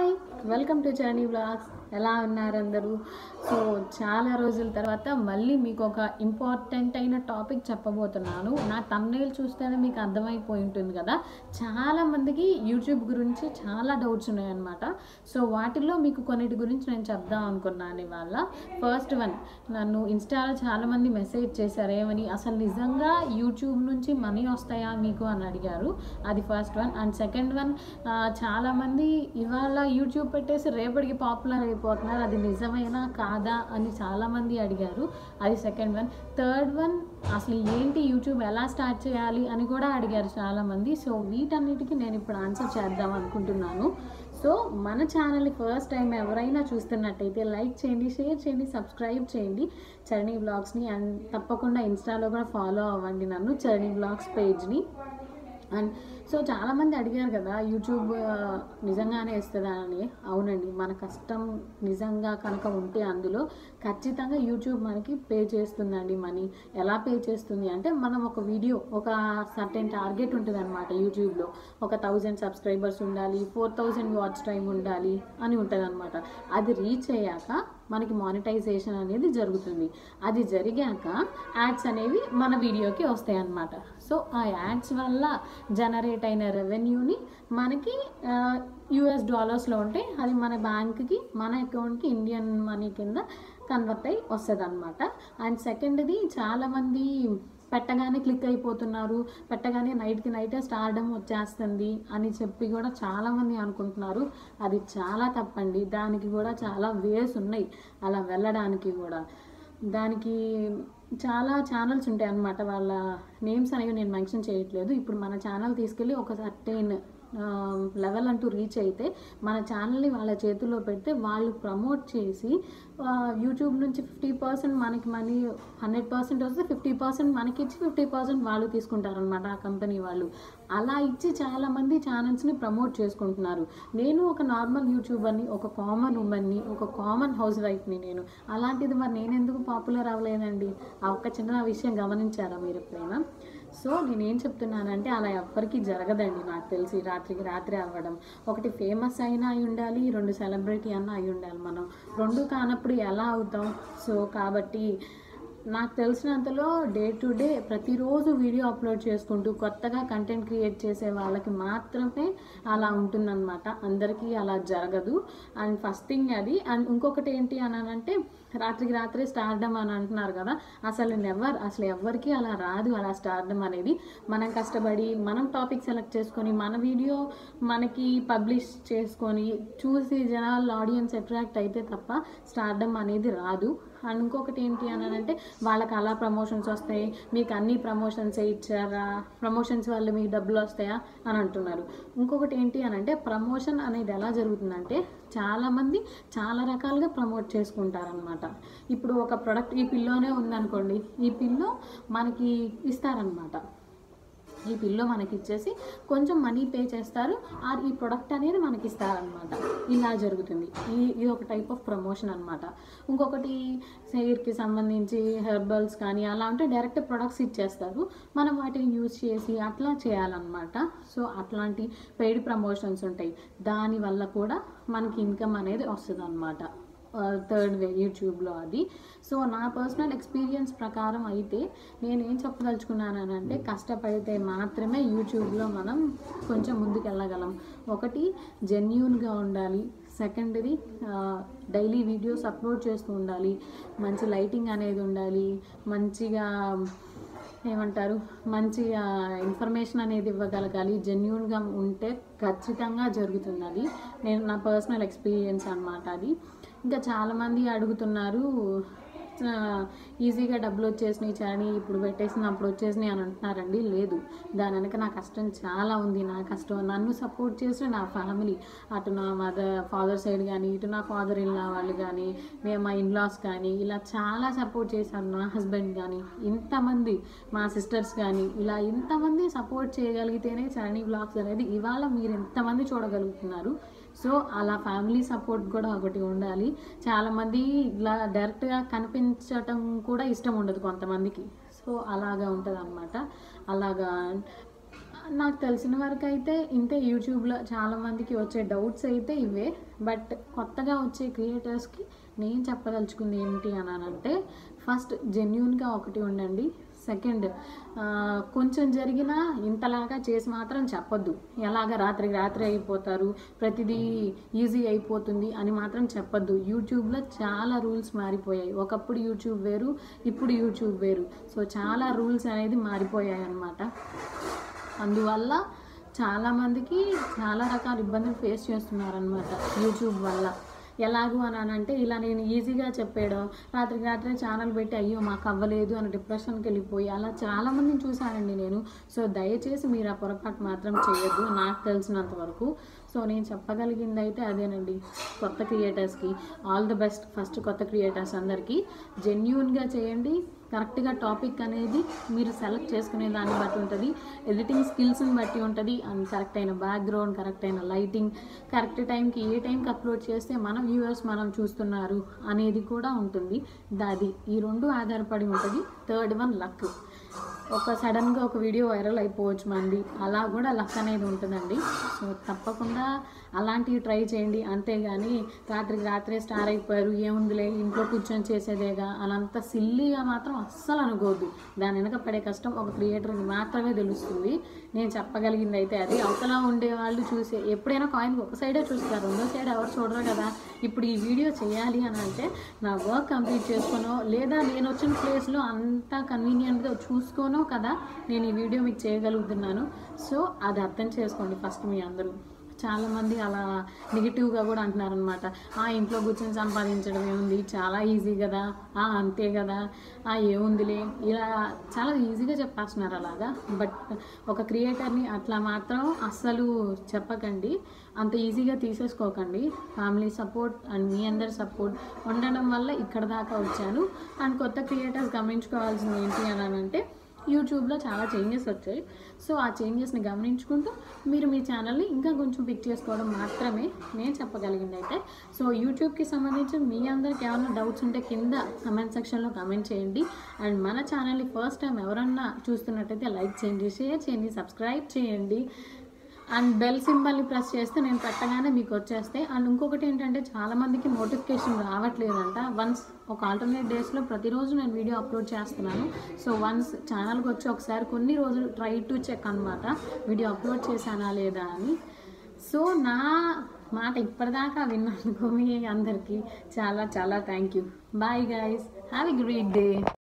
hi welcome to Charani blogs ఎలా ఉన్నారు అందరూ సో చాలా రోజుల తర్వాత మళ్ళీ మీకు ఒక ఇంపార్టెంట్ అయిన టాపిక్ చెప్పబోతున్నాను నా తమ్నేల్ చూస్తేనే మీకు అర్థమైపోయి ఉంటుంది కదా చాలా మందికి యూట్యూబ్ గురించి చాలా డౌట్స్ ఉన్నాయన్నమాట సో వాటిల్లో మీకు కొన్నిటి గురించి నేను చెప్దాం అనుకున్నాను ఇవాళ ఫస్ట్ వన్ నన్ను ఇన్స్టాలో చాలా మంది మెసేజ్ చేశారు ఏమని అసలు నిజంగా యూట్యూబ్ నుంచి మనీ వస్తాయా మీకు అని అడిగారు అది first one and second one చాలా మంది ఇవాళ యూట్యూబ్ పెట్టేసి రేపటికి పాపులర్ అయిపోతున్నారు అది నిజమేనా కాదా అని చాలా మంది అడిగారు అది సెకండ్ వన్ థర్డ్ వన్ అసలు ఏంటి యూట్యూబ్ ఎలా స్టార్ట్ చేయాలి అని కూడా అడిగారు చాలా మంది సో వీటన్నిటికీ నేను ఇప్పుడు ఆన్సర్ చేద్దాం అనుకుంటున్నాను సో మన ఛానల్ని ఫస్ట్ టైం ఎవరైనా చూస్తున్నట్టయితే లైక్ చేయండి షేర్ చేయండి సబ్స్క్రైబ్ చేయండి చరణి బ్లాగ్స్ని అండ్ తప్పకుండా ఇన్స్టాలో కూడా ఫాలో అవ్వండి నన్ను చరణి బ్లాగ్స్ పేజ్ని అండ్ సో చాలామంది అడిగారు కదా యూట్యూబ్ ఆ, నిజంగానే ఇస్తుందా అని అవునండి మన కష్టం నిజంగా కనుక ఉంటే అందులో ఖచ్చితంగా యూట్యూబ్ మనకి పే చేస్తుందండి మనీ ఎలా పే చేస్తుంది అంటే మనం ఒక వీడియో ఒక సర్టెన్ టార్గెట్ ఉంటుంది అనమాట యూట్యూబ్లో ఒక థౌజండ్ సబ్స్క్రైబర్స్ ఉండాలి ఫోర్ థౌజండ్ వాచ్ టైం ఉండాలి అని ఉంటుంది అనమాట అది రీచ్ అయ్యాక మనకి మానిటైజేషన్ అనేది జరుగుతుంది అది జరిగాక యాడ్స్ అనేవి మన వీడియోకి వస్తాయి అన్నమాట సో ఆ యాడ్స్ వల్ల జనరేట్ అయిన రెవెన్యూని మనకి యుఎస్ డాలర్స్లో ఉంటే అది మన బ్యాంక్కి మన అకౌంట్కి ఇండియన్ మనీ కింద కన్వర్ట్ అయ్యి వస్తుంది అనమాట అండ్ సెకండ్ది చాలామంది పెట్టగానే క్లిక్ అయిపోతున్నారు పెట్టగానే నైట్కి నైటే స్టార్డమ్ వచ్చేస్తుంది అని చెప్పి కూడా చాలామంది అనుకుంటున్నారు అది చాలా తప్పండి దానికి కూడా చాలా వేస్ ఉన్నాయి అలా వెళ్ళడానికి కూడా దానికి చాలా ఛానల్స్ ఉంటాయి అన్నమాట వాళ్ళ నేమ్స్ అనేవి నేను మెన్షన్ చేయట్లేదు ఇప్పుడు మన ఛానల్ తీసుకెళ్ళి ఒక సర్టైన్ లెవెల్ అంటూ రీచ్ అయితే మన ఛానల్ని వాళ్ళ చేతుల్లో పెడితే వాళ్ళు ప్రమోట్ చేసి ఆ, యూట్యూబ్ నుంచి ఫిఫ్టీ పర్సెంట్ మనకి మనీ హండ్రెడ్ పర్సెంట్ వస్తే ఫిఫ్టీ పర్సెంట్ మనకి ఇచ్చి ఫిఫ్టీ పర్సెంట్ వాళ్ళు తీసుకుంటారనమాట ఆ కంపెనీ వాళ్ళు అలా ఇచ్చి చాలామంది ఛానల్స్ని ప్రమోట్ చేసుకుంటున్నారు నేను ఒక నార్మల్ యూట్యూబర్ని ఒక కామన్ ఉమెన్ని ఒక కామన్ హౌస్ వైఫ్ని నేను అలాంటిది మరి నేను ఎందుకు పాపులర్ అవ్వలేదండి ఆ ఒక్క చిన్న విషయం గమనించారా మీరు ఎప్పుడైనా సో నేనేం చెప్తున్నానంటే అలా ఎవ్వరికీ జరగదండి నాకు తెలిసి రాత్రికి రాత్రి అవ్వడం ఒకటి ఫేమస్ అయినా అయి ఉండాలి రెండు సెలబ్రిటీ అన్న అయి ఉండాలి మనం రెండు కానప్పుడు ఎలా అవుతాం సో కాబట్టి నాకు తెలిసినంతలో డే టు డే ప్రతిరోజు వీడియో అప్లోడ్ చేసుకుంటూ కొత్తగా కంటెంట్ క్రియేట్ చేసే వాళ్ళకి మాత్రమే అలా ఉంటుందన్నమాట అందరికీ అలా జరగదు అండ్ ఫస్ట్ థింగ్ అది అండ్ ఇంకొకటి ఏంటి అని అంటే రాత్రికి రాత్రే స్టార్డమ్ అని అంటున్నారు కదా అసలు నెవర్ అసలు ఎవరికి అలా రాదు అలా స్టార్డమ్ అనేది మనం కష్టపడి మనం టాపిక్ సెలెక్ట్ చేసుకొని మన వీడియో మనకి పబ్లిష్ చేసుకొని చూసి జనాల ఆడియన్స్ అట్రాక్ట్ అయితే తప్ప స్టార్డమ్ అనేది రాదు అండ్ ఇంకొకటి ఏంటి అని అంటే వాళ్ళకి అలా ప్రమోషన్స్ వస్తాయి మీకు అన్ని ప్రమోషన్స్ ఇచ్చారా ప్రమోషన్స్ వల్ల మీకు డబ్బులు వస్తాయా అని అంటున్నారు ఇంకొకటి ఏంటి అని అంటే ప్రమోషన్ అనేది ఎలా జరుగుతుందంటే చాలామంది చాలా రకాలుగా ప్రమోట్ చేసుకుంటారనమాట ఇప్పుడు ఒక ప్రోడక్ట్ ఈ పిల్లోనే ఉందనుకోండి ఈ పిల్లో మనకి ఇస్తారనమాట ఈ పిల్లో మనకి ఇచ్చేసి కొంచెం మనీ పే చేస్తారు ఆర్ ఈ ప్రొడక్ట్ అనేది మనకి ఇస్తారనమాట ఇలా జరుగుతుంది ఈ ఇది ఒక టైప్ ఆఫ్ ప్రమోషన్ అనమాట ఇంకొకటి హెయిర్కి సంబంధించి హెర్బల్స్ కానీ అలా ఉంటే డైరెక్ట్ ప్రొడక్ట్స్ ఇచ్చేస్తారు మనం వాటిని యూజ్ చేసి అట్లా చేయాలన్నమాట సో అట్లాంటి పెయిడ్ ప్రమోషన్స్ ఉంటాయి దానివల్ల కూడా మనకి ఇన్కమ్ అనేది వస్తుంది అనమాట థర్డ్ వే యూట్యూబ్లో అది సో నా పర్సనల్ ఎక్స్పీరియన్స్ ప్రకారం అయితే నేను ఏం చెప్పదలుచుకున్నాను అంటే కష్టపడితే మాత్రమే యూట్యూబ్లో మనం కొంచెం ముందుకు వెళ్ళగలం ఒకటి జెన్యున్గా ఉండాలి సెకండ్ది డైలీ వీడియోస్ అప్లోడ్ చేస్తూ ఉండాలి మంచి లైటింగ్ అనేది ఉండాలి మంచిగా ఏమంటారు మంచిగా ఇన్ఫర్మేషన్ అనేది ఇవ్వగలగాలి జెన్యున్గా ఉంటే ఖచ్చితంగా జరుగుతుంది అది నేను నా పర్సనల్ ఎక్స్పీరియన్స్ అన్నమాట అది ఇంకా చాలామంది అడుగుతున్నారు ఆ, ఈజీగా డబ్బులు వచ్చేసినాయి చాని ఇప్పుడు పెట్టేసినప్పుడు వచ్చేసినాయి అని అంటున్నారండి లేదు దాని వెనక నా కష్టం చాలా ఉంది నా కష్టం నన్ను సపోర్ట్ చేసిన నా ఫ్యామిలీ అటు నా మదర్ ఫాదర్ సైడ్ కానీ ఇటు నా ఫాదర్ ఇన్లా వాళ్ళు కానీ మేము మా ఇన్లాస్ కానీ ఇలా చాలా సపోర్ట్ చేశారు నా హస్బెండ్ కానీ ఇంతమంది మా సిస్టర్స్ కానీ ఇలా ఇంతమంది సపోర్ట్ చేయగలిగితేనే చరణి బ్లాగ్స్ అనేది ఇవాళ మీరు ఎంతమంది చూడగలుగుతున్నారు సో అలా ఫ్యామిలీ సపోర్ట్ కూడా ఒకటి ఉండాలి చాలామంది ఇలా డైరెక్ట్గా కనిపించటం కూడా ఇష్టం ఉండదు కొంతమందికి సో అలాగా ఉంటుంది అనమాట అలాగా నాకు తెలిసిన వరకు అయితే ఇంతే యూట్యూబ్లో చాలామందికి వచ్చే డౌట్స్ అయితే ఇవే బట్ కొత్తగా వచ్చే క్రియేటర్స్కి నేను చెప్పదలుచుకుంది ఏంటి అని అంటే ఫస్ట్ జెన్యున్గా ఒకటి ఉండండి సెకండ్ కొంచెం జరిగినా ఇంతలాగా చేసి మాత్రం చెప్పొద్దు ఎలాగ రాత్రికి రాత్రి అయిపోతారు ప్రతిదీ ఈజీ అయిపోతుంది అని మాత్రం చెప్పొద్దు యూట్యూబ్లో చాలా రూల్స్ మారిపోయాయి ఒకప్పుడు యూట్యూబ్ వేరు ఇప్పుడు యూట్యూబ్ వేరు సో చాలా రూల్స్ అనేది మారిపోయాయి అన్నమాట అందువల్ల చాలామందికి చాలా రకాల ఇబ్బందులు ఫేస్ చేస్తున్నారనమాట యూట్యూబ్ వల్ల ఎలాగూ అని అంటే ఇలా నేను ఈజీగా చెప్పేయడం రాత్రికి రాత్రి ఛానల్ పెట్టి అయ్యో మాకు అవ్వలేదు అని డిప్రెషన్కి వెళ్ళిపోయి అలా చాలామందిని చూశానండి నేను సో దయచేసి మీరు ఆ పొరపాటు మాత్రం చేయొద్దు నాకు తెలిసినంత వరకు సో నేను చెప్పగలిగింది అయితే అదేనండి కొత్త క్రియేటర్స్కి ఆల్ ది బెస్ట్ ఫస్ట్ కొత్త క్రియేటర్స్ అందరికీ జెన్యున్గా చేయండి కరెక్ట్గా టాపిక్ అనేది మీరు సెలెక్ట్ చేసుకునే దాన్ని బట్టి ఉంటుంది ఎడిటింగ్ స్కిల్స్ని బట్టి ఉంటుంది అండ్ కరెక్ట్ అయిన బ్యాక్గ్రౌండ్ కరెక్ట్ అయిన లైటింగ్ కరెక్ట్ టైంకి ఏ టైంకి అప్లోడ్ చేస్తే మన వ్యూవర్స్ మనం చూస్తున్నారు అనేది కూడా ఉంటుంది దాది ఈ రెండు ఆధారపడి ఉంటుంది థర్డ్ వన్ లక్ ఒక సడన్గా ఒక వీడియో వైరల్ అయిపోవచ్చు మంది అలా కూడా లక్ అనేది ఉంటుందండి సో తప్పకుండా అలాంటివి ట్రై చేయండి అంతేగాని రాత్రికి రాత్రే స్టార్ అయిపోయారు ఏముందిలే ఇంట్లో కూర్చొని చేసేదేగా అనంత సిల్లీగా మాత్రం అస్సలు అనుకోవద్దు దాని వెనక పడే కష్టం ఒక క్రియేటర్కి మాత్రమే తెలుస్తుంది నేను చెప్పగలిగింది అయితే అది అవతల ఉండే వాళ్ళు చూసే ఎప్పుడైనా కాయిన్ ఒక సైడే చూస్తారు రెండో సైడ్ ఎవరు చూడరు కదా ఇప్పుడు ఈ వీడియో చేయాలి అని అంటే నా వర్క్ కంప్లీట్ చేసుకోనో లేదా నేను వచ్చిన ప్లేస్లో అంతా కన్వీనియంట్గా చూసుకోనో కదా నేను ఈ వీడియో మీకు చేయగలుగుతున్నాను సో అది అర్థం చేసుకోండి ఫస్ట్ మీ అందరూ చాలామంది అలా నెగిటివ్గా కూడా అంటున్నారు అనమాట ఆ ఇంట్లో కూర్చొని సంపాదించడం ఏముంది చాలా ఈజీ కదా ఆ అంతే కదా ఆ ఏముందిలే ఇలా చాలా ఈజీగా చెప్పేస్తున్నారు అలాగా బట్ ఒక క్రియేటర్ని అట్లా మాత్రం అస్సలు చెప్పకండి అంత ఈజీగా తీసేసుకోకండి ఫ్యామిలీ సపోర్ట్ అండ్ మీ అందరి సపోర్ట్ ఉండడం వల్ల ఇక్కడ దాకా వచ్చాను అండ్ కొత్త క్రియేటర్స్ గమనించుకోవాల్సింది ఏంటి అని అంటే యూట్యూబ్లో చాలా చేంజెస్ వచ్చాయి సో ఆ చేంజెస్ని గమనించుకుంటూ మీరు మీ ఛానల్ని ఇంకా కొంచెం పిక్ చేసుకోవడం మాత్రమే నేను చెప్పగలిగింది అయితే సో యూట్యూబ్కి సంబంధించి మీ అందరికి ఏమైనా డౌట్స్ ఉంటే కింద కమెంట్ సెక్షన్లో కమెంట్ చేయండి అండ్ మన ఛానల్ని ఫస్ట్ టైం ఎవరన్నా చూస్తున్నట్టయితే లైక్ చేయండి షేర్ చేయండి సబ్స్క్రైబ్ చేయండి అండ్ బెల్ సింబల్ని ప్రెస్ చేస్తే నేను పెట్టగానే మీకు వచ్చేస్తే అండ్ ఇంకొకటి ఏంటంటే చాలామందికి నోటిఫికేషన్ రావట్లేదంట వన్స్ ఒక ఆల్టర్నేట్ డేస్లో ప్రతిరోజు నేను వీడియో అప్లోడ్ చేస్తున్నాను సో వన్స్ ఛానల్కి వచ్చి ఒకసారి కొన్ని రోజులు ట్రై టు చెక్ అనమాట వీడియో అప్లోడ్ చేశానా లేదా అని సో నా మాట ఇప్పటిదాకా విన్నందుకు మీ అందరికీ చాలా చాలా thank you bye guys have a great day